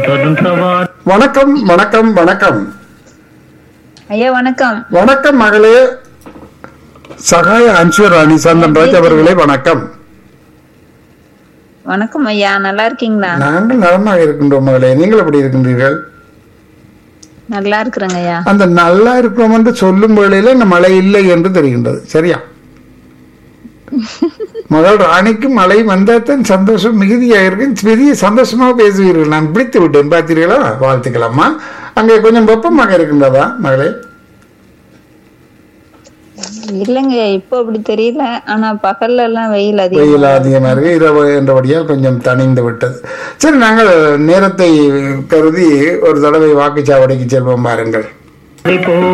தொடரும் சவாரி வணக்கம் வணக்கம் வணக்கம் ஐயா வணக்கம் வணக்கம் மகளே சகாய அன்சுவராணி சந்தன்ராஜ் அவர்களே வணக்கம் வணக்கம் ஐயா நல்லா இருக்கீங்களா நாங்கள் நலமாக இருக்கின்றோம் மகளே நீங்கள் எப்படி இருக்கின்றீர்கள் நல்லா இருக்கிறேங்க ஐயா அந்த நல்லா இருக்கிறோம் என்று சொல்லும் வேளையில இந்த மழை இல்லை என்று தெரிகின்றது சரியா மகள் ராணிக்கு மழை வந்தாத்தான் சந்தோஷம் மிகுதியாக இருக்கு பெரிய சந்தோஷமாக பேசுவீர்கள் நான் பிடித்து விட்டேன் பார்த்தீர்களா வாழ்த்துக்கலாமா அங்கே கொஞ்சம் வெப்பமாக இருக்கின்றதா மகளே இல்லைங்க ஐயா இப்போ அப்படி தெரியல ஆனா பகல்ல எல்லாம் வெயில் அதிகம் வெயில் அதிகமாக இருக்கு இரவு என்றபடியால் கொஞ்சம் தணிந்து விட்டது சரி நாங்கள் நேரத்தை கருதி ஒரு தடவை வாக்குச்சாவடிக்கு செல்வோம் பாருங்கள் போ